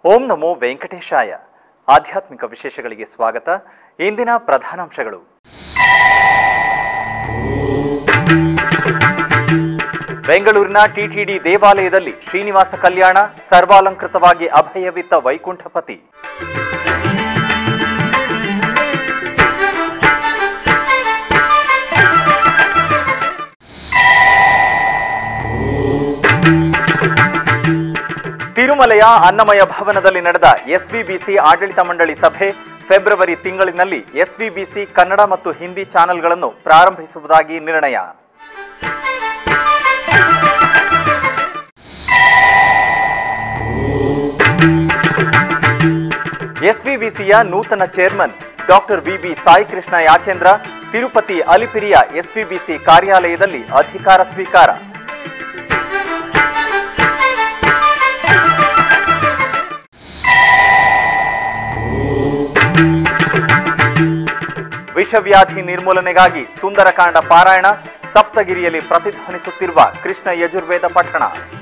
ಓಂ ನಮೋ ವೆಂಕಟೇಶಾಯ ಆಧ್ಯಾತ್ಮಿಕ ವಿಶೇಷಗಳಿಗೆ ಸ್ವಾಗತ ಇಂದಿನ ಪ್ರಧಾನಾಂಶಗಳು ಬೆಂಗಳೂರಿನ ಟಿಟಿಡಿ ದೇವಾಲಯದಲ್ಲಿ ಶ್ರೀನಿವಾಸ ಕಲ್ಯಾಣ ಸರ್ವಾಲಂಕೃತವಾಗಿ ಅಭಯವಿತ್ತ ವೈಕುಂಠಪತಿ ತಿರುಮಲೆಯ ಅನ್ನಮಯ ಭವನದಲ್ಲಿ ನಡೆದ ಎಸ್ವಿಬಿಸಿ ಆಡಳಿತ ಮಂಡಳಿ ಸಭೆ ಫೆಬ್ರವರಿ ತಿಂಗಳಿನಲ್ಲಿ ಎಸ್ವಿಬಿಸಿ ಕನ್ನಡ ಮತ್ತು ಹಿಂದಿ ಚಾನೆಲ್ಗಳನ್ನು ಪ್ರಾರಂಭಿಸುವುದಾಗಿ ನಿರ್ಣಯ ಎಸ್ವಿಬಿಸಿಯ ನೂತನ chairman doctor VB Sai Krishna Yachendra Tirupati ಅಲಿಪಿರಿಯ ಎಸ್ವಿಬಿಸಿ ಕಾರ್ಯಾಲಯದಲ್ಲಿ ಅಧಿಕಾರ ಸ್ವೀಕಾರ ವಿಷವ್ಯಾಧಿ ನಿರ್ಮೂಲನೆಗಾಗಿ ಸುಂದರಕಾಂಡ ಪಾರಾಯಣ ಸಪ್ತಗಿರಿಯಲ್ಲಿ ಪ್ರತಿಧ್ವನಿಸುತ್ತಿರುವ ಕೃಷ್ಣ ಯಜುರ್ವೇದ ಪಠಣ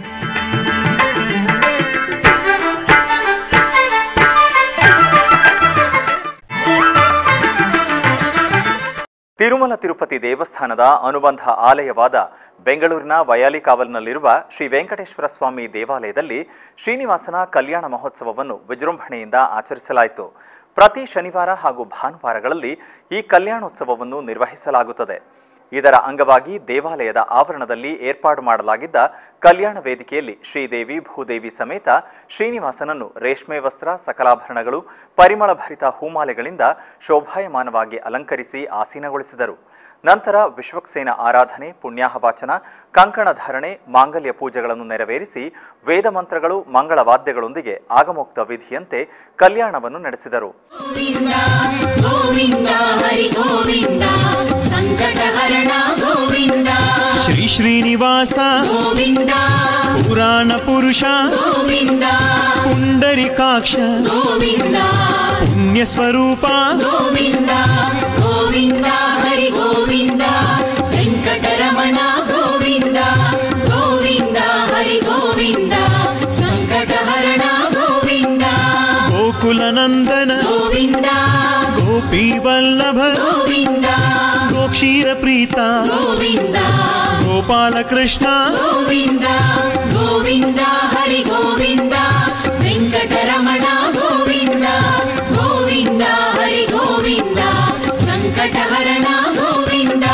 ತಿರುಮಲ ತಿರುಪತಿ ದೇವಸ್ಥಾನದ ಅನುಬಂಧ ಆಲಯವಾದ ಬೆಂಗಳೂರಿನ ವಯಾಲಿಕಾವಲ್ನಲ್ಲಿರುವ ಶ್ರೀ ವೆಂಕಟೇಶ್ವರ ಸ್ವಾಮಿ ದೇವಾಲಯದಲ್ಲಿ ಶ್ರೀನಿವಾಸನ ಕಲ್ಯಾಣ ಮಹೋತ್ಸವವನ್ನು ವಿಜೃಂಭಣೆಯಿಂದ ಆಚರಿಸಲಾಯಿತು ಪ್ರತಿ ಶನಿವಾರ ಹಾಗೂ ಭಾನುವಾರಗಳಲ್ಲಿ ಈ ಕಲ್ಯಾಣೋತ್ಸವವನ್ನು ನಿರ್ವಹಿಸಲಾಗುತ್ತದೆ ಇದರ ಅಂಗವಾಗಿ ದೇವಾಲಯದ ಆವರಣದಲ್ಲಿ ಏರ್ಪಾಡು ಮಾಡಲಾಗಿದ್ದ ಕಲ್ಯಾಣ ವೇದಿಕೆಯಲ್ಲಿ ಶ್ರೀದೇವಿ ಭೂದೇವಿ ಸಮೇತ ಶ್ರೀನಿವಾಸನನ್ನು ರೇಷ್ಮೆ ವಸ್ತ್ರ ಸಕಲಾಭರಣಗಳು ಪರಿಮಳ ಭರಿತ ಹೂಮಾಲೆಗಳಿಂದ ಶೋಭಾಯಮಾನವಾಗಿ ಅಲಂಕರಿಸಿ ಆಸೀನಗೊಳಿಸಿದರು ನಂತರ ವಿಶ್ವಕ್ಸೇನ ಆರಾಧನೆ ಪುಣ್ಯಾಹವಾಚನ ಕಂಕಣ ಧಾರಣೆ ಮಾಂಗಲ್ಯ ಪೂಜೆಗಳನ್ನು ನೆರವೇರಿಸಿ ವೇದ ಮಂತ್ರಗಳು ಮಂಗಳ ವಾದ್ಯಗಳೊಂದಿಗೆ ಆಗಮೋಕ್ತ ವಿಧಿಯಂತೆ ಕಲ್ಯಾಣವನ್ನು ನಡೆಸಿದರು ಗೋವಿಂದ ಗೋವಿಂದ ಹರಿ ಗೋವಿಂದ ಸಂಕಟಹರಣ ಗೋವಿಂದ ಶ್ರೀ ಶ್ರೀನಿವಾಸ ಗೋವಿಂದ ಪುರಾಣ ಪುರುಷ ಗೋವಿಂದ ಪುಂಡರಿಕಾಕ್ಷ ಗೋವಿಂದ ಪುಣ್ಯ ಸ್ವರೂಪ ಗೋವಿಂದ ಗೋವಿಂದ ಹರಿ ಗೋವಿಂದ ವೆಂಕಟರಮಣ ಗೋವಿಂದ ಗೋವಿಂದ ಹರಿ ಗೋವಿಂದ ಸಂಕಟಹರಣ ಗೋವಿಂದ ಗೋಕುಲನಂದನ ಗೋವಿಂದ ಗೋಪಿ ವಲ್ಲಭ ಗೋವಿಂದ ಗೋಕ್ಷೀರ ಪ್ರೀತ ಗೋವಿಂದ ಗೋಪಾಲಕೃಷ್ಣ ಗೋವಿಂದ ಗೋವಿಂದ ಹರಿ ಗೋವಿಂದ ವೆಂಕಟರಮಣ ಗೋವಿಂದ ಗೋವಿಂದ ಹರಿ ಗೋವಿಂದ ಸಂಕಟಹರಣ ಗೋವಿಂದ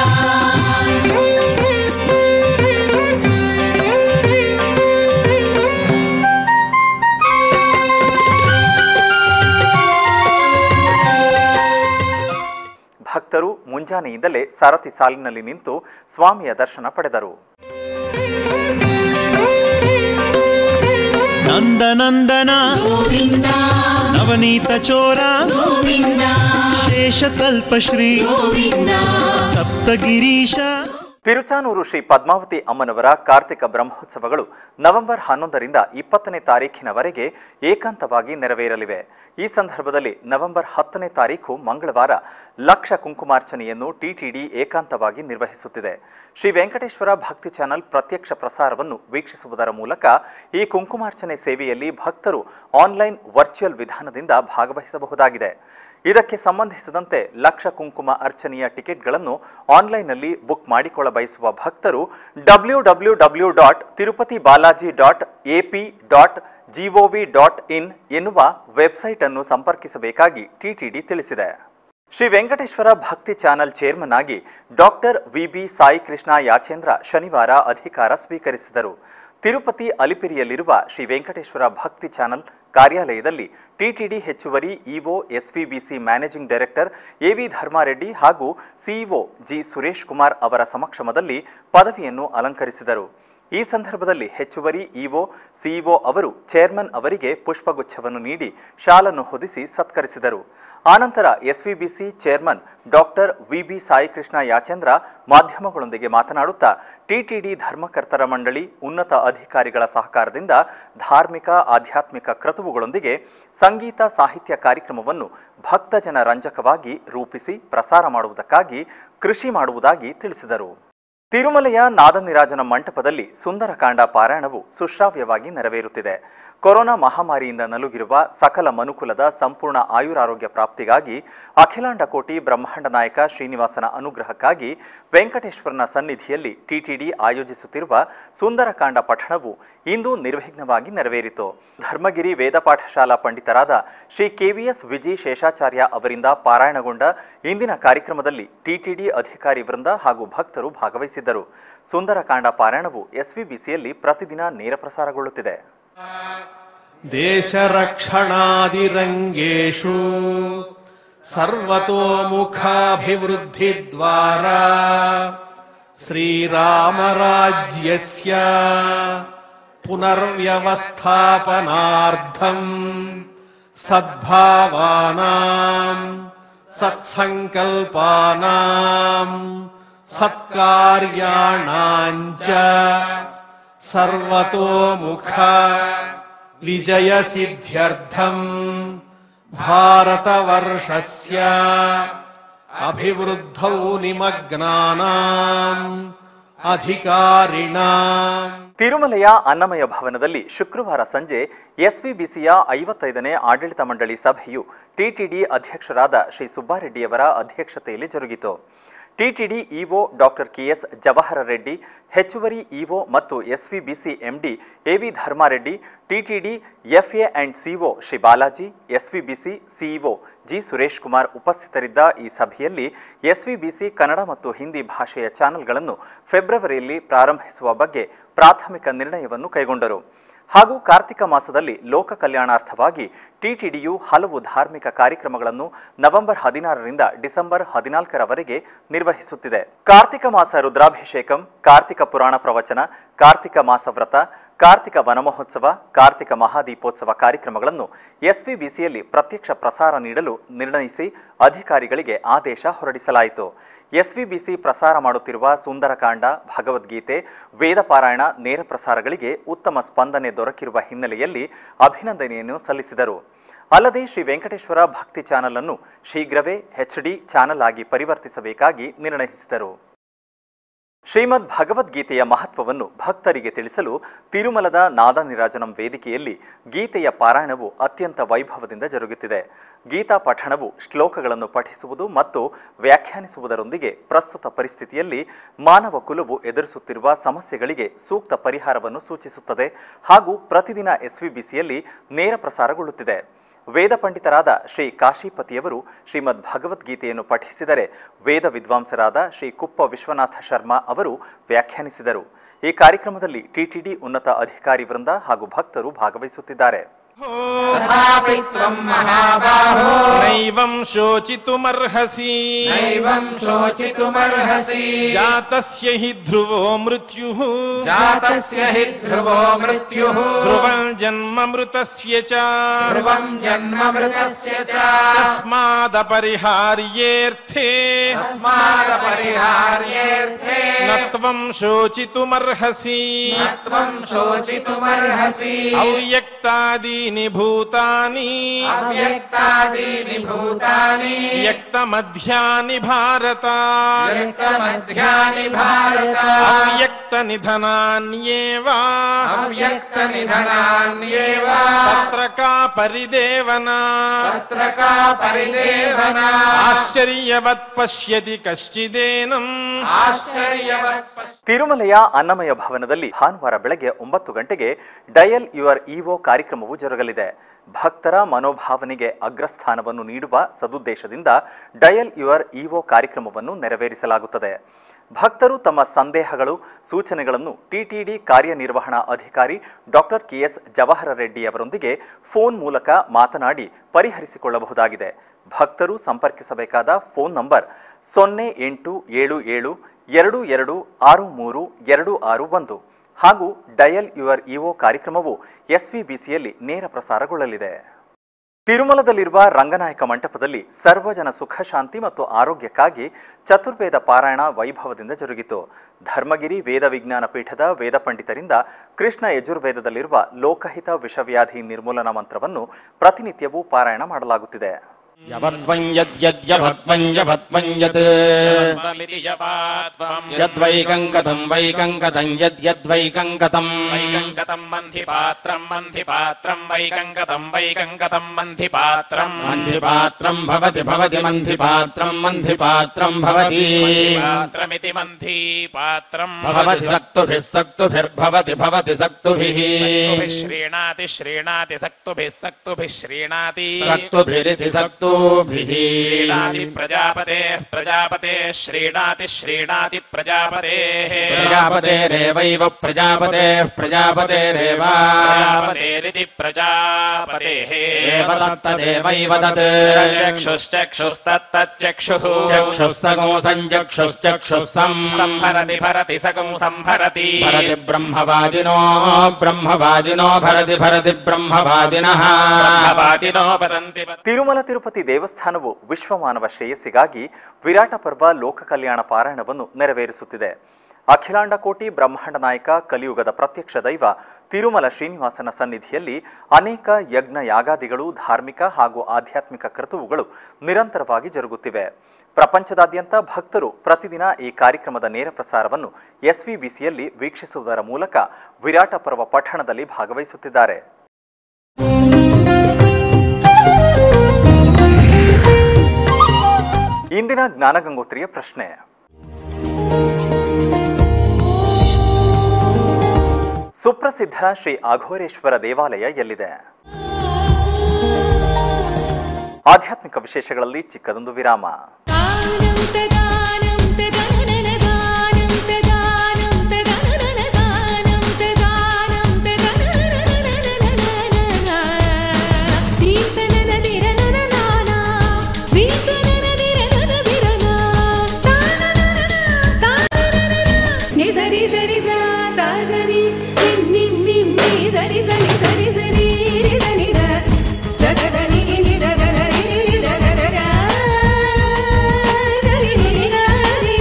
ಭಕ್ತರು ಮುಂಜಾನೆಯಿಂದಲೇ ಸರತಿ ಸಾಲಿನಲ್ಲಿ ನಿಂತು ಸ್ವಾಮಿಯ ದರ್ಶನ ಪಡೆದರು ನಂದನಂದನ ಗೋವಿಂದ ನವನೀತ ಚೋರ ಗೋವಿಂದ ಶೇಷತಲ್ಪ ಶ್ರೀ ಗೋವಿಂದ ಸಪ್ತಗಿರೀಶ ತಿರುಚಾನೂರು ಶ್ರೀ ಪದ್ಮಾವತಿ ಅಮ್ಮನವರ ಕಾರ್ತಿಕ ಬ್ರಹ್ಮೋತ್ಸವಗಳು ನವೆಂಬರ್ ಹನ್ನೊಂದರಿಂದ ಇಪ್ಪತ್ತನೇ ತಾರೀಖಿನವರೆಗೆ ಏಕಾಂತವಾಗಿ ನೆರವೇರಲಿವೆ ಈ ಸಂದರ್ಭದಲ್ಲಿ ನವೆಂಬರ್ ಹತ್ತನೇ ತಾರೀಖು ಮಂಗಳವಾರ ಲಕ್ಷ ಕುಂಕುಮಾರ್ಚನೆಯನ್ನು ಟಿಟಿಡಿ ಏಕಾಂತವಾಗಿ ನಿರ್ವಹಿಸುತ್ತಿದೆ ಶ್ರೀ ವೆಂಕಟೇಶ್ವರ ಭಕ್ತಿ ಚಾನಲ್ ಪ್ರತ್ಯಕ್ಷ ಪ್ರಸಾರವನ್ನು ವೀಕ್ಷಿಸುವುದರ ಮೂಲಕ ಈ ಕುಂಕುಮಾರ್ಚನೆ ಸೇವೆಯಲ್ಲಿ ಭಕ್ತರು ಆನ್ಲೈನ್ ವರ್ಚುವಲ್ ವಿಧಾನದಿಂದ ಭಾಗವಹಿಸಬಹುದಾಗಿದೆ ಇದಕ್ಕೆ ಸಂಬಂಧಿಸಿದಂತೆ ಲಕ್ಷ ಕುಂಕುಮ ಅರ್ಚನೆಯ ಟಿಕೆಟ್ಗಳನ್ನು ಆನ್ಲೈನ್ನಲ್ಲಿ ಬುಕ್ ಮಾಡಿಕೊಳ್ಳ ಬಯಸುವ ಭಕ್ತರು W W W dot Tirupati Balaji dot AP dot GOV dot in ಎನ್ನುವ ವೆಬ್ಸೈಟ್ ಅನ್ನು ಸಂಪರ್ಕಿಸಬೇಕಾಗಿ ಟಿಟಿಡಿ ತಿಳಿಸಿದೆ ಶ್ರೀ ವೆಂಕಟೇಶ್ವರ ಭಕ್ತಿ ಚಾನಲ್ ಚೇರ್ಮನ್ ಆಗಿ ಡಾಕ್ಟರ್ ವಿಬಿ ಸಾಯಿ ಕೃಷ್ಣ ಯಾಚೇಂದ್ರ ಶನಿವಾರ ಅಧಿಕಾರ ಸ್ವೀಕರಿಸಿದರು ತಿರುಪತಿ ಅಲಿಪಿರಿಯಲ್ಲಿರುವ ಶ್ರೀ ವೆಂಕಟೇಶ್ವರ ಭಕ್ತಿ ಚಾನಲ್ ಕಾರ್ಯಾಲಯದಲ್ಲಿ ಟಿಟಿಡಿ ಹೆಚ್ಚುವರಿ EO SVBC managing director AV Dharmareddy ಹಾಗೂ ಸಿಇಒ ಜಿ ಸುರೇಶ್ ಕುಮಾರ್ ಅವರ ಸಮಕ್ಷಮದಲ್ಲಿ ಪದವಿಯನ್ನು ಅಲಂಕರಿಸಿದರು ಈ ಸಂದರ್ಭದಲ್ಲಿ ಹೆಚ್ಚುವರಿ ಇಒ ಸಿಇಒ ಅವರು ಚೇರ್ಮನ್ ಅವರಿಗೆ ಪುಷ್ಪಗುಚ್ಛವನ್ನು ನೀಡಿ ಶಾಲನ್ನು ಹೊದಿಸಿ ಸತ್ಕರಿಸಿದರು ಆನಂತರ SVBC chairman doctor VB Saikrishna Yachendra ಮಾಧ್ಯಮಗಳೊಂದಿಗೆ ಮಾತನಾಡುತ್ತಾ ಟಿಟಿಡಿ ಧರ್ಮಕರ್ತರ ಮಂಡಳಿ ಉನ್ನತ ಅಧಿಕಾರಿಗಳ ಸಹಕಾರದಿಂದ ಧಾರ್ಮಿಕ ಆಧ್ಯಾತ್ಮಿಕ ಕ್ರತುವುಗಳೊಂದಿಗೆ ಸಂಗೀತ ಸಾಹಿತ್ಯ ಕಾರ್ಯಕ್ರಮವನ್ನು ಭಕ್ತಜನ ರಂಜಕವಾಗಿ ರೂಪಿಸಿ ಪ್ರಸಾರ ಮಾಡುವುದಕ್ಕಾಗಿ ಕೃಷಿ ಮಾಡುವುದಾಗಿ ತಿಳಿಸಿದರು ತಿರುಮಲೆಯ ನಾದನಿರಾಜನ ಮಂಟಪದಲ್ಲಿ ಸುಂದರಕಾಂಡ ಪಾರಾಯಣವು ಸುಶ್ರಾವ್ಯವಾಗಿ ನೆರವೇರುತ್ತಿದೆ ಕೊರೋನಾ ಮಹಾಮಾರಿಯಿಂದ ನಲುಗಿರುವ ಸಕಲ ಮನುಕುಲದ ಸಂಪೂರ್ಣ ಆಯುರಾರೋಗ್ಯ ಪ್ರಾಪ್ತಿಗಾಗಿ ಅಖಿಲಾಂಡ ಕೋಟಿ ಬ್ರಹ್ಮಾಂಡ ನಾಯಕ ಶ್ರೀನಿವಾಸನ ಅನುಗ್ರಹಕ್ಕಾಗಿ ವೆಂಕಟೇಶ್ವರನ ಸನ್ನಿಧಿಯಲ್ಲಿ ಟಿಟಿಡಿ ಆಯೋಜಿಸುತ್ತಿರುವ ಸುಂದರಕಾಂಡ ಪಠಣವು ಇಂದು ನಿರ್ವಿಘ್ನವಾಗಿ ನೆರವೇರಿತು ಧರ್ಮಗಿರಿ ವೇದ ಪಾಠಶಾಲಾ ಪಂಡಿತರಾದ ಶ್ರೀ ಕೆವಿಎಸ್ ವಿಜಿ ಶೇಷಾಚಾರ್ಯ ಅವರಿಂದ ಪಾರಾಯಣಗೊಂಡ ಇಂದಿನ ಕಾರ್ಯಕ್ರಮದಲ್ಲಿ ಟಿಟಿಡಿ ಅಧಿಕಾರಿ ವೃಂದ ಹಾಗೂ ಭಕ್ತರು ಭಾಗವಹಿಸಿದ್ದರು ಸುಂದರಕಾಂಡ ಪಾರಾಯಣವು ಎಸ್ವಿಬಿಸಿಯಲ್ಲಿ ಪ್ರತಿದಿನ ನೇರ ಪ್ರಸಾರಗೊಳ್ಳುತ್ತಿದೆ देशरक्षणादिरङ्गेषु सर्वतोमुखाभिवृद्धिद्वारा श्रीरामराज्यस्य पुनर्व्यवस्थापनार्थम् सद्भावानाम् सत्सङ्कल्पानाम् सत्कार्याणाम् च सर्वतोमुख विजयसिद्ध्यर्थम् भारतवर्षस्य अभिवृद्धौ निमग्नानाम् अधिकारिणाम् ತಿರುಮಲೆಯ ಅನ್ನಮಯ ಭವನದಲ್ಲಿ ಶುಕ್ರವಾರ ಸಂಜೆ ಎಸ್ವಿಬಿಸಿಯ ಐವತ್ತೈದನೇ ಆಡಳಿತ ಮಂಡಳಿ ಸಭೆಯು ಟಿಟಿಡಿ ಅಧ್ಯಕ್ಷರಾದ ಶ್ರೀ ಸುಬ್ಬಾರೆಡ್ಡಿಯವರ ಅಧ್ಯಕ್ಷತೆಯಲ್ಲಿ ಜರುಗಿತು TTD EO doctor KS Jawahar Reddy ಹೆಚ್ಚುವರಿ ಇಒ ಮತ್ತು SVBC MD AV Dharmareddy TTD FA and CO Shri Balaji SVBC CEO G Suresh Kumar ಉಪಸ್ಥಿತರಿದ್ದ ಈ ಸಭೆಯಲ್ಲಿ ಎಸ್ವಿಬಿಸಿ ಕನ್ನಡ ಮತ್ತು ಹಿಂದಿ ಭಾಷೆಯ ಚಾನೆಲ್ಗಳನ್ನು ಫೆಬ್ರವರಿಯಲ್ಲಿ ಪ್ರಾರಂಭಿಸುವ ಬಗ್ಗೆ ಪ್ರಾಥಮಿಕ ನಿರ್ಣಯವನ್ನು ಕೈಗೊಂಡರು ಹಾಗೂ ಕಾರ್ತಿಕ ಮಾಸದಲ್ಲಿ ಲೋಕ ಕಲ್ಯಾಣಾರ್ಥವಾಗಿ ಟಿಟಿಡಿಯು ಹಲವು ಧಾರ್ಮಿಕ ಕಾರ್ಯಕ್ರಮಗಳನ್ನು ನವೆಂಬರ್ ಹದಿನಾರರಿಂದ ಡಿಸೆಂಬರ್ ಹದಿನಾಲ್ಕರವರೆಗೆ ನಿರ್ವಹಿಸುತ್ತಿದೆ ಕಾರ್ತಿಕ ಮಾಸ ರುದ್ರಾಭಿಷೇಕಂ ಕಾರ್ತಿಕ ಪುರಾಣ ಪ್ರವಚನ ಕಾರ್ತಿಕ ಮಾಸ ವ್ರತ ಕಾರ್ತಿಕ ವನಮಹೋತ್ಸವ ಕಾರ್ತಿಕ ಮಹಾದೀಪೋತ್ಸವ ಕಾರ್ಯಕ್ರಮಗಳನ್ನು ಎಸ್ಪಿಬಿಸಿಯಲ್ಲಿ ಪ್ರತ್ಯಕ್ಷ ಪ್ರಸಾರ ನೀಡಲು ನಿರ್ಣಯಿಸಿ ಅಧಿಕಾರಿಗಳಿಗೆ ಆದೇಶ ಹೊರಡಿಸಲಾಯಿತು ಎಸ್ವಿಬಿಸಿ ಪ್ರಸಾರ ಮಾಡುತ್ತಿರುವ ಸುಂದರಕಾಂಡ ಭಗವದ್ಗೀತೆ ವೇದಪಾರಾಯಣ ನೇರ ಪ್ರಸಾರಗಳಿಗೆ ಉತ್ತಮ ಸ್ಪಂದನೆ ದೊರಕಿರುವ ಹಿನ್ನೆಲೆಯಲ್ಲಿ ಅಭಿನಂದನೆಯನ್ನು ಸಲ್ಲಿಸಿದರು ಅಲ್ಲದೆ ಶ್ರೀ ವೆಂಕಟೇಶ್ವರ ಭಕ್ತಿ ಚಾನಲ್ ಅನ್ನು ಶೀಘ್ರವೇ ಎಚ್ಡಿ ಚಾನಲ್ ಆಗಿ ಪರಿವರ್ತಿಸಬೇಕಾಗಿ ನಿರ್ಣಯಿಸಿದರು ಶ್ರೀಮದ್ ಭಗವದ್ಗೀತೆಯ ಮಹತ್ವವನ್ನು ಭಕ್ತರಿಗೆ ತಿಳಿಸಲು ತಿರುಮಲದ ನಾದ ನಿರಾಜನಂ ವೇದಿಕೆಯಲ್ಲಿ ಗೀತೆಯ ಪಾರಾಯಣವು ಅತ್ಯಂತ ವೈಭವದಿಂದ ಜರುಗುತ್ತಿದೆ ಗೀತಾ ಪಠಣವು ಶ್ಲೋಕಗಳನ್ನು ಪಠಿಸುವುದು ಮತ್ತು ವ್ಯಾಖ್ಯಾನಿಸುವುದರೊಂದಿಗೆ ಪ್ರಸ್ತುತ ಪರಿಸ್ಥಿತಿಯಲ್ಲಿ ಮಾನವ ಕುಲವು ಎದುರಿಸುತ್ತಿರುವ ಸಮಸ್ಯೆಗಳಿಗೆ ಸೂಕ್ತ ಪರಿಹಾರವನ್ನು ಸೂಚಿಸುತ್ತದೆ ಹಾಗೂ ಪ್ರತಿದಿನ ಎಸ್ವಿಬಿಸಿಯಲ್ಲಿ ನೇರ ಪ್ರಸಾರಗೊಳ್ಳುತ್ತಿದೆ ವೇದ ಪಂಡಿತರಾದ ಶ್ರೀ ಕಾಶಿಪತಿಯವರು ಶ್ರೀಮದ್ ಭಗವದ್ಗೀತೆಯನ್ನು ಪಠಿಸಿದರೆ ವೇದ ವಿದ್ವಾಂಸರಾದ ಶ್ರೀ ಕುಪ್ಪ ವಿಶ್ವನಾಥ ಶರ್ಮಾ ಅವರು ವ್ಯಾಖ್ಯಾನಿಸಿದರು ಈ ಕಾರ್ಯಕ್ರಮದಲ್ಲಿ ಟಿಟಿಡಿ ಉನ್ನತ ಅಧಿಕಾರಿ ವೃಂದ ಹಾಗೂ ಭಕ್ತರು ಭಾಗವಹಿಸುತ್ತಿದ್ದಾರೆ तथापि त्वम् महाबाहो नैवं शोचितुमर्हसि नैवम् शोचितुमर्हसि जातस्य हि ध्रुवो मृत्युः जातस्य हि ध्रुवो मृत्युः ध्रुवं जन्ममृतस्य च ध्रुवम् जन्ममृतस्य च तस्मादपरिहार्येऽर्थे तस्मादपरिहार्येऽर्थे न त्वं शोचितुमर्हसि न त्वम् शोचितुमर्हसि अव्यक्तादीनि भूतानि अव्यक्तादीनि भूतानि व्यक्तमध्यानि भारत व्यक्तमध्यानि भारत अव्यक्तनिधनान्येव अव्यक्तनिधनान्येव तत्र का परिदेवना तत्र का परिदेवना आश्चर्यवत् पश्यति कश्चिदेनम् आश्चर्यवत् ತಿರುಮಲೆಯ ಅನ್ನಮಯ ಭವನದಲ್ಲಿ ಭಾನುವಾರ ಬೆಳಗ್ಗೆ ಒಂಬತ್ತು ಗಂಟೆಗೆ ಡಯಲ್ ಯುವರ್ ಇಒ ಕಾರ್ಯಕ್ರಮವು ಜರುಗಲಿದೆ ಭಕ್ತರ ಮನೋಭಾವನೆಗೆ ಅಗ್ರಸ್ಥಾನವನ್ನು ನೀಡುವ ಸದುದ್ದೇಶದಿಂದ ಡಯಲ್ ಯುವರ್ ಇಒ ಕಾರ್ಯಕ್ರಮವನ್ನು ನೆರವೇರಿಸಲಾಗುತ್ತದೆ ಭಕ್ತರು ತಮ್ಮ ಸಂದೇಹಗಳು ಸೂಚನೆಗಳನ್ನು ಟಿಟಿಡಿ ಕಾರ್ಯನಿರ್ವಹಣಾ ಅಧಿಕಾರಿ ಡಾಕ್ಟರ್ ಕೆಎಸ್ ಜವಾಹರ ರೆಡ್ಡಿ ಅವರೊಂದಿಗೆ ಫೋನ್ ಮೂಲಕ ಮಾತನಾಡಿ ಪರಿಹರಿಸಿಕೊಳ್ಳಬಹುದಾಗಿದೆ ಭಕ್ತರು ಸಂಪರ್ಕಿಸಬೇಕಾದ ಫೋನ್ ನಂಬರ್ ಸೊನ್ನೆ ಎಂಟು ಏಳು ಏಳು ಎರಡು ಎರಡು ಆರು ಮೂರು ಎರಡು ಆರು ಒಂದು ಹಾಗೂ ಡಯಲ್ ಯುವರ್ ಇಒ ಕಾರ್ಯಕ್ರಮವು ಎಸ್ವಿಬಿಸಿಯಲ್ಲಿ ನೇರ ಪ್ರಸಾರಗೊಳ್ಳಲಿದೆ ತಿರುಮಲದಲ್ಲಿರುವ ರಂಗನಾಯಕ ಮಂಟಪದಲ್ಲಿ ಸರ್ವಜನ ಸುಖ ಶಾಂತಿ ಮತ್ತು ಆರೋಗ್ಯಕ್ಕಾಗಿ ಚತುರ್ವೇದ ಪಾರಾಯಣ ವೈಭವದಿಂದ ಜರುಗಿತು ಧರ್ಮಗಿರಿ ವೇದ ವಿಜ್ಞಾನ ಪೀಠದ ವೇದ ಪಂಡಿತರಿಂದ ಕೃಷ್ಣ ಯಜುರ್ವೇದದಲ್ಲಿರುವ ಲೋಕಹಿತ ವಿಷವ್ಯಾಧಿ ನಿರ್ಮೂಲನಾ ಮಂತ್ರವನ್ನು ಪ್ರತಿನಿತ್ಯವೂ ಪಾರಾಯಣ ಮಾಡಲಾಗುತ್ತಿದೆ यवत्वं यद्यद्यभत्वं यभत्वं यत् यद्वैकङ्कतं वैकङ्कतं यद्यद्वैकङ्कतं वैकङ्कतम् मन्थिपात्रम् मन्थिपात्रम् वैकङ्कतम् वैकङ्कतम् मन्थिपात्रम् मन्थिपात्रं भवति भवति मन्थिपात्रं मन्थिपात्रं भवति पात्रमिति मन्थिपात्रम् भवति सक्तुभिः सक्तुभिर्भवति भवति सक्तुभिः सक्तुभिः श्रीणाति श्रीणाति सक्तुभिः सक्तुभिः श्रीणाति सक्तुभिरिति सक्तुभिः श्रीणाति प्रजापतेः प्रजापतेः श्रीणाति श्रीणाति प्रजापतेः प्रजापतेरेवैव प्रजापतेः प्रजापतेरेव प्रजापतेरिति प्रजापतेः एव तत्तदेवैव तत् चक्षुश्चक्षुस्तत्तच्चक्षुः चक्षुः सगो सञ्चक्षुश्चक्षुः सम् संहरति भरति सकं संहरति भरति ब्रह्मवादिनो ब्रह्मवादिनो भरति भरति ब्रह्मवादिनः ब्रह्मवादिनो वदन्ति ತಿರುಮಲ ತಿರುಪತಿ ದೇವಸ್ಥಾನವು ವಿಶ್ವಮಾನವ ಶ್ರೇಯಸ್ಸಿಗಾಗಿ ವಿರಾಟ ಪರ್ವ ಲೋಕ ಕಲ್ಯಾಣ ಪಾರಾಯಣವನ್ನು ನೆರವೇರಿಸುತ್ತಿದೆ ಅಖಿಲಾಂಡ ಕೋಟಿ ಬ್ರಹ್ಮಾಂಡ ನಾಯಕ ಕಲಿಯುಗದ ಪ್ರತ್ಯಕ್ಷ ದೈವ ತಿರುಮಲ ಶ್ರೀನಿವಾಸನ ಸನ್ನಿಧಿಯಲ್ಲಿ ಅನೇಕ ಯಜ್ಞ ಯಾಗಾದಿಗಳು ಧಾರ್ಮಿಕ ಹಾಗೂ ಆಧ್ಯಾತ್ಮಿಕ ಕರ್ತವ್ಯಗಳು ನಿರಂತರವಾಗಿ ಜರುಗುತ್ತಿವೆ ಪ್ರಪಂಚದಾದ್ಯಂತ ಭಕ್ತರು ಪ್ರತಿದಿನ ಈ ಕಾರ್ಯಕ್ರಮದ ನೇರ ಪ್ರಸಾರವನ್ನು ಎಸ್ವಿಬಿಸಿಯಲ್ಲಿ ವೀಕ್ಷಿಸುವುದರ ಮೂಲಕ ವಿರಾಟ ಪರ್ವ ಪಠಣದಲ್ಲಿ ಭಾಗವಹಿಸುತ್ತಿದ್ದಾರೆ ಇಂದಿನ ಜ್ಞಾನಗಂಗೋತ್ರಿಯ ಪ್ರಶ್ನೆ ಸುಪ್ರಸಿದ್ಧ ಶ್ರೀ ಅಘೋರೇಶ್ವರ ದೇವಾಲಯ ಎಲ್ಲಿದೆ ಆಧ್ಯಾತ್ಮಿಕ ವಿಶೇಷಗಳಲ್ಲಿ ಚಿಕ್ಕದೊಂದು ವಿರಾಮ ಸರಿ ಸರಿ ಸಾ ಸಾ ಸರಿ ನಿ ನಿ ನಿ ಸರಿ ಸರಿ ಸರಿ ಸರಿ ರಿ ಸರಿ ದ ದ ದ ದ ನಿ ನಿ ದ ದ ದ ರಿ ರಿ ರಿ ದ ದ ದ ದ ದ ರಿ ರಿ ರಿ ದ ರಿ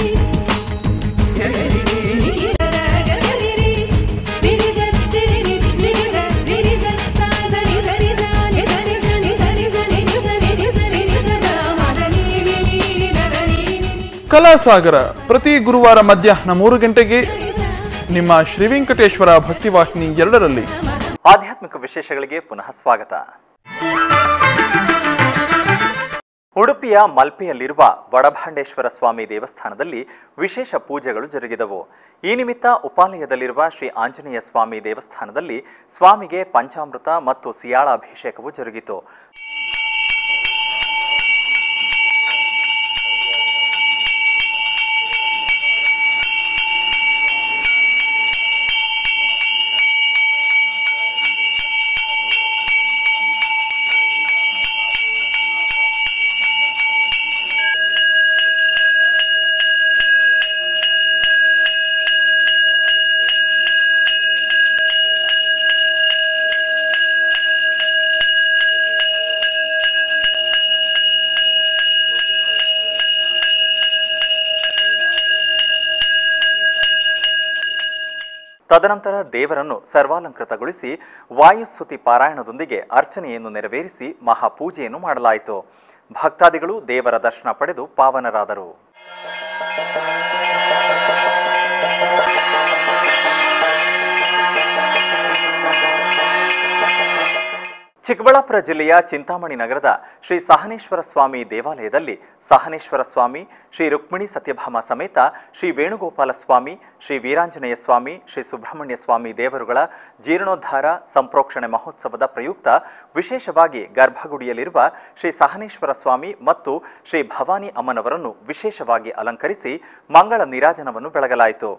ದ ದ ರಿ ರಿ ರಿ ನಿ ದ ದ ದ ದ ರಿ ರಿ ರಿ ರಿ ಸ ರಿ ರಿ ರಿ ರಿ ರಿ ದ ರಿ ರಿ ಸ ಸಾ ಸರಿ ಸರಿ ಸಾ ನಿ ಸರಿ ಸ ನಿ ಸರಿ ಸ ನಿ ನಿ ಸ ನಿ ನಿ ಸ ನಿ ನಿ ಸ ದ ಮ ದ ನಿ ನಿ ನಿ ನಿ ದ ದ ನಿ ನಿ ನಿ ಕಲಾಸಾಗರ ಪ್ರತಿ ಗುರುವಾರ ಮಧ್ಯಾಹ್ನ ಮೂರು ಗಂಟೆಗೆ ನಿಮ್ಮ ಶ್ರೀ ವೆಂಕಟೇಶ್ವರ ಭಕ್ತಿವಾಹಿನಿ ಎರಡರಲ್ಲಿ ಆಧ್ಯಾತ್ಮಿಕ ವಿಶೇಷಗಳಿಗೆ ಪುನಃ ಸ್ವಾಗತ ಉಡುಪಿಯ ಮಲ್ಪೆಯಲ್ಲಿರುವ ವಡಭಾಂಡೇಶ್ವರ ಸ್ವಾಮಿ ದೇವಸ್ಥಾನದಲ್ಲಿ ವಿಶೇಷ ಪೂಜೆಗಳು ಜರುಗಿದವು ಈ ನಿಮಿತ್ತ ಉಪಾಲಯದಲ್ಲಿರುವ ಶ್ರೀ ಆಂಜನೇಯ ಸ್ವಾಮಿ ದೇವಸ್ಥಾನದಲ್ಲಿ ಸ್ವಾಮಿಗೆ ಪಂಚಾಮೃತ ಮತ್ತು ಸಿಯಾಳ ಅಭಿಷೇಕವು ಜರುಗಿತು ತದನಂತರ ದೇವರನ್ನು ಸರ್ವಾಲಂಕೃತಗೊಳಿಸಿ ವಾಯುಸ್ತುತಿ ಪಾರಾಯಣದೊಂದಿಗೆ ಅರ್ಚನೆಯನ್ನು ನೆರವೇರಿಸಿ ಮಹಾಪೂಜೆಯನ್ನು ಮಾಡಲಾಯಿತು ಭಕ್ತಾದಿಗಳು ದೇವರ ದರ್ಶನ ಪಡೆದು ಪಾವನರಾದರು ಚಿಕ್ಕಬಳ್ಳಾಪುರ ಜಿಲ್ಲೆಯ ಚಿಂತಾಮಣಿ ನಗರದ ಶ್ರೀ ಸಹನೇಶ್ವರ ಸ್ವಾಮಿ ದೇವಾಲಯದಲ್ಲಿ ಸಹನೇಶ್ವರ ಸ್ವಾಮಿ ಶ್ರೀ ರುಕ್ಮಿಣಿ ಸತ್ಯಭಾಮ ಸಮೇತ ಶ್ರೀ ವೇಣುಗೋಪಾಲ ಸ್ವಾಮಿ ಶ್ರೀ ವೀರಾಂಜನೇಯ ಸ್ವಾಮಿ ಶ್ರೀ ಸುಬ್ರಹ್ಮಣ್ಯ ಸ್ವಾಮಿ ದೇವರುಗಳ ಜೀರ್ಣೋದ್ಧಾರ ಸಂಪ್ರೋಕ್ಷಣೆ ಮಹೋತ್ಸವದ ಪ್ರಯುಕ್ತ ವಿಶೇಷವಾಗಿ ಗರ್ಭಗುಡಿಯಲ್ಲಿರುವ ಶ್ರೀ ಸಹನೇಶ್ವರ ಸ್ವಾಮಿ ಮತ್ತು ಶ್ರೀ ಭವಾನಿ ಅಮ್ಮನವರನ್ನು ವಿಶೇಷವಾಗಿ ಅಲಂಕರಿಸಿ ಮಂಗಳ ನೀರಾಜನವನ್ನು ಬೆಳಗಲಾಯಿತು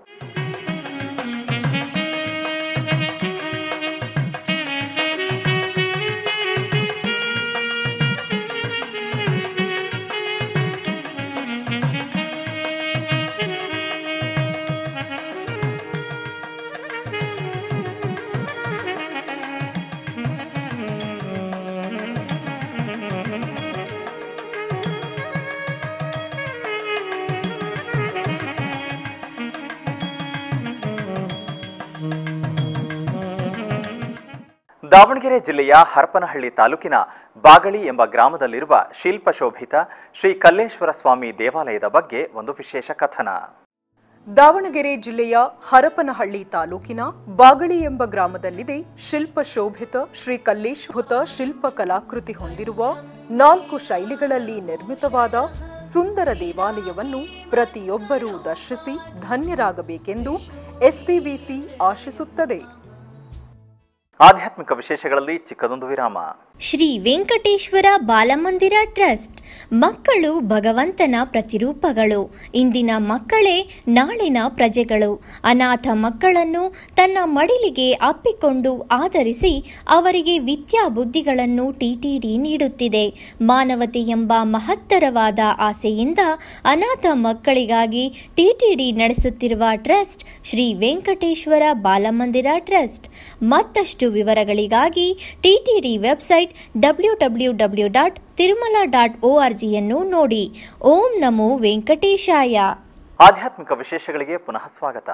ದಾವಣಗೆರೆ ಜಿಲ್ಲೆಯ ಹರಪನಹಳ್ಳಿ ತಾಲೂಕಿನ ಬಾಗಳಿ ಎಂಬ ಗ್ರಾಮದಲ್ಲಿರುವ ಶಿಲ್ಪಶೋಭಿತ ಶ್ರೀ ಕಲ್ಲೇಶ್ವರ ಸ್ವಾಮಿ ದೇವಾಲಯದ ಬಗ್ಗೆ ಒಂದು ವಿಶೇಷ ಕಥನ ದಾವಣಗೆರೆ ಜಿಲ್ಲೆಯ ಹರಪನಹಳ್ಳಿ ತಾಲೂಕಿನ ಬಾಗಳಿ ಎಂಬ ಗ್ರಾಮದಲ್ಲಿದೆ ಶಿಲ್ಪ ಶೋಭಿತ ಶ್ರೀ ಕಲ್ಲೇಶ್ವತ ಶಿಲ್ಪ ಕಲಾಕೃತಿ ಹೊಂದಿರುವ ನಾಲ್ಕು ಶೈಲಿಗಳಲ್ಲಿ ನಿರ್ಮಿತವಾದ ಸುಂದರ ದೇವಾಲಯವನ್ನು ಪ್ರತಿಯೊಬ್ಬರೂ ದರ್ಶಿಸಿ ಧನ್ಯರಾಗಬೇಕೆಂದು ಎಸ್ಪಿಬಿಸಿ ಆಶಿಸುತ್ತದೆ ಆಧ್ಯಾತ್ಮಿಕ ವಿಶೇಷಗಳಲ್ಲಿ ಚಿಕ್ಕದೊಂದು ವಿರಾಮ ಶ್ರೀ ವೆಂಕಟೇಶ್ವರ ಬಾಲಮಂದಿರ ಟ್ರಸ್ಟ್ ಮಕ್ಕಳು ಭಗವಂತನ ಪ್ರತಿರೂಪಗಳು ಇಂದಿನ ಮಕ್ಕಳೇ ನಾಳಿನ ಪ್ರಜೆಗಳು ಅನಾಥ ಮಕ್ಕಳನ್ನು ತನ್ನ ಮಡಿಲಿಗೆ ಅಪ್ಪಿಕೊಂಡು ಆದರಿಸಿ ಅವರಿಗೆ ವಿದ್ಯಾ ಬುದ್ಧಿಗಳನ್ನು ಟಿಟಿಡಿ ನೀಡುತ್ತಿದೆ ಮಾನವತೆ ಎಂಬ ಮಹತ್ತರವಾದ ಆಸೆಯಿಂದ ಅನಾಥ ಮಕ್ಕಳಿಗಾಗಿ ಟಿಟಿಡಿ ನಡೆಸುತ್ತಿರುವ ಟ್ರಸ್ಟ್ ಶ್ರೀ ವೆಂಕಟೇಶ್ವರ ಬಾಲಮಂದಿರ ಟ್ರಸ್ಟ್ ಮತ್ತಷ್ಟು ವಿವರಗಳಿಗಾಗಿ TTD website W W W dot Tirumala dot O R ಜಿಯನ್ನು ನೋಡಿ ಓಂ ನಮೋ ವೆಂಕಟೇಶಾಯ ಆಧ್ಯಾತ್ಮಿಕ ವಿಶೇಷಗಳಿಗೆ ಪುನಃ ಸ್ವಾಗತ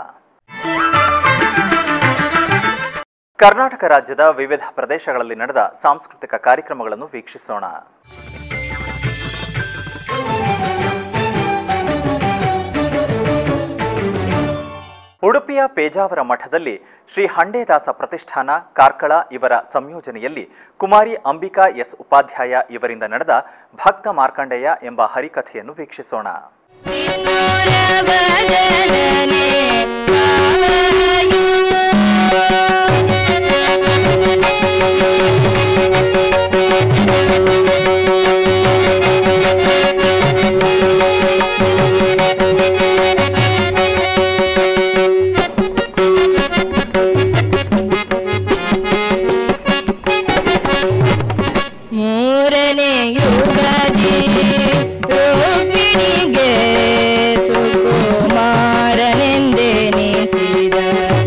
ಕರ್ನಾಟಕ ರಾಜ್ಯದ ವಿವಿಧ ಪ್ರದೇಶಗಳಲ್ಲಿ ನಡೆದ ಸಾಂಸ್ಕೃತಿಕ ಕಾರ್ಯಕ್ರಮಗಳನ್ನು ವೀಕ್ಷಿಸೋಣ ಉಡುಪಿಯ ಪೇಜಾವರ ಮಠದಲ್ಲಿ ಶ್ರೀ ಹಂಡೇದಾಸ ಪ್ರತಿಷ್ಠಾನ ಕಾರ್ಕಳ ಇವರ ಸಂಯೋಜನೆಯಲ್ಲಿ ಕುಮಾರಿ ಅಂಬಿಕಾ ಎಸ್ ಉಪಾಧ್ಯಾಯ ಇವರಿಂದ ನಡೆದ ಭಕ್ತ ಮಾರ್ಕಂಡೇಯ ಎಂಬ ಹರಿಕಥೆಯನ್ನು ವೀಕ್ಷಿಸೋಣ ಮೂರನೇ ಯುಗದಿ ರುಕ್ಮಿಣಿಗೆ ಸುಕುಮಾರನೆಂದೆನಿಸಿದ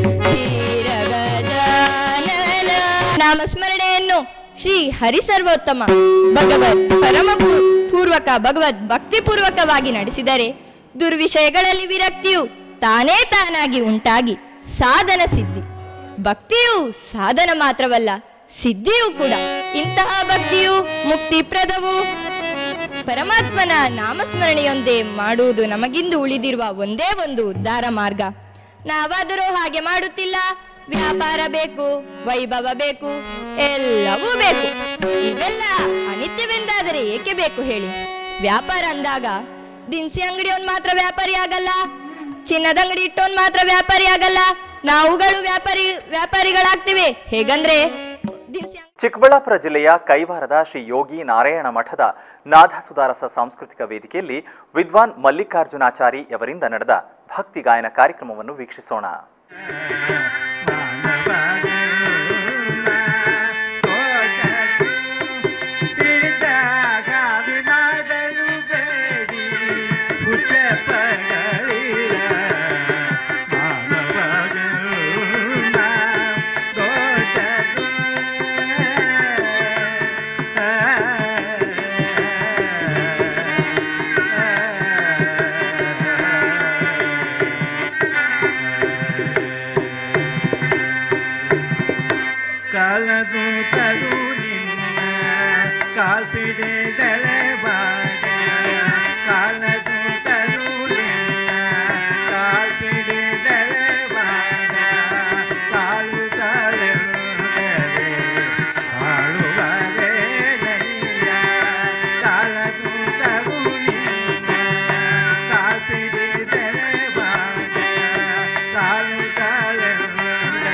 ಕ್ಷೀರಗಜಾನನ ನಾಮಸ್ಮರಣೆಯನ್ನು ಶ್ರೀ ಹರಿಸರ್ವೋತ್ತಮ ಭಗವತ್ ಪರಮ ಪೂ- ಪೂರ್ವಕ ಭಗವದ್ ಭಕ್ತಿಪೂರ್ವಕವಾಗಿ ನಡೆಸಿದರೆ ದುರ್ವಿಷಯಗಳಲ್ಲಿ ವಿರಕ್ತಿಯು ತಾನೇ ತಾನಾಗಿ ಉಂಟಾಗಿ ಸಾಧನ ಸಿದ್ಧಿ ಭಕ್ತಿಯು ಸಾಧನ ಮಾತ್ರವಲ್ಲ ಸಿದ್ಧಿಯೂ ಕೂಡ ಇಂತಹ ಭಕ್ತಿಯು ಮುಕ್ತಿಪ್ರದವು ಪರಮಾತ್ಮನ ನಾಮಸ್ಮರಣೆಯೊಂದೇ ಮಾಡುವುದು ನಮಗಿಂದು ಉಳಿದಿರುವ ಒಂದೇ ಒಂದು ಉದ್ಧಾರ ಮಾರ್ಗ ನಾವಾದರೂ ಹಾಗೆ ಮಾಡುತ್ತಿಲ್ಲ ವ್ಯಾಪಾರ ಬೇಕು ವೈಭವ ಬೇಕು ಎಲ್ಲವೂ ಬೇಕು ಇವೆಲ್ಲ ಅನಿತ್ಯವೆಂದಾದರೆ ಏಕೆ ಬೇಕು ಹೇಳಿ ವ್ಯಾಪಾರ ಅಂದಾಗ ದಿನಸಿ ಅಂಗಡಿಯವನ್ ಮಾತ್ರ ವ್ಯಾಪಾರಿ ಆಗಲ್ಲ ಚಿನ್ನದ ಅಂಗಡಿ ಇಟ್ಟವನ್ ಮಾತ್ರ ವ್ಯಾಪಾರಿ ಆಗಲ್ಲ ನಾವುಗಳು ವ್ಯಾಪಾರಿ ವ್ಯಾಪಾರಿಗಳಾಗ್ತಿವೆ ಹೇಗಂದ್ರೆ ದಿನಸಿ ಚಿಕ್ಕಬಳ್ಳಾಪುರ ಜಿಲ್ಲೆಯ ಕೈವಾರದ ಶ್ರೀ ಯೋಗಿ ನಾರಾಯಣ ಮಠದ ನಾದ ಸುಧಾರಸ ಸಾಂಸ್ಕೃತಿಕ ವೇದಿಕೆಯಲ್ಲಿ ವಿದ್ವಾನ್ ಮಲ್ಲಿಕಾರ್ಜುನಾಚಾರಿ ಅವರಿಂದ ನಡೆದ ಭಕ್ತಿ ಗಾಯನ ಕಾರ್ಯಕ್ರಮವನ್ನು ವೀಕ್ಷಿಸೋಣ ಕಾಲದು ತರು ನಿನ್ನ ಕಾಲ್ಪಿಡಿದಳೆ ಬಾಗ ಕಾಲದು ತರು ನಿನ್ನ ಕಾಲ್ಪಿಡಿದಳೆ ಬಾಗ ಕಾಳು ತಾಳೆಂದರೆ ಆಳುವರೆ ನಯ್ಯ ಕಾಲದು ತರು ನಿನ್ನ ಕಾಲ್ಪಿಡಿದಳೆ ಬಾಗ ಕಾಳು ತಾಳೆಂದರೆ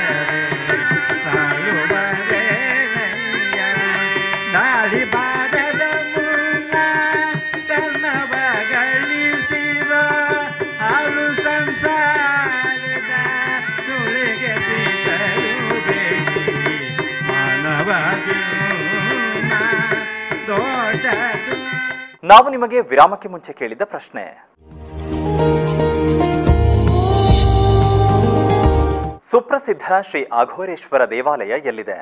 ದಾಳಿ ಬಾರದ ಮೂಲ ಧರ್ಮವ ಗಳಿಸಿವ ಹಾಲು ಸಂಸಾರದ ಸುಳಿಗೆ ಬಿಟ್ಟರು ಬೇಡಿ ಮಾನವ ಜೀವನ ದೊಡ್ಡದು ನಾವು ನಿಮಗೆ ವಿರಾಮಕ್ಕೆ ಮುಂಚೆ ಕೇಳಿದ ಪ್ರಶ್ನೆ ಸುಪ್ರಸಿದ್ಧ ಶ್ರೀ ಅಘೋರೇಶ್ವರ ದೇವಾಲಯ ಎಲ್ಲಿದೆ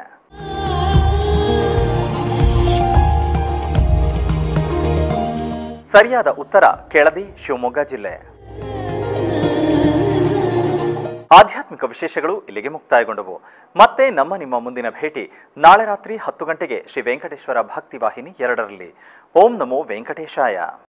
ಸರಿಯಾದ ಉತ್ತರ ಕೆಳದಿ ಶಿವಮೊಗ್ಗ ಜಿಲ್ಲೆ ಆಧ್ಯಾತ್ಮಿಕ ವಿಶೇಷಗಳು ಇಲ್ಲಿಗೆ ಮುಕ್ತಾಯಗೊಂಡವು ಮತ್ತೆ ನಮ್ಮ ನಿಮ್ಮ ಮುಂದಿನ ಭೇಟಿ ನಾಳೆ ರಾತ್ರಿ ಹತ್ತು ಗಂಟೆಗೆ ಶ್ರೀ ವೆಂಕಟೇಶ್ವರ ಭಕ್ತಿ ವಾಹಿನಿ ಎರಡರಲ್ಲಿ ಓಂ ನಮೋ ವೆಂಕಟೇಶಾಯ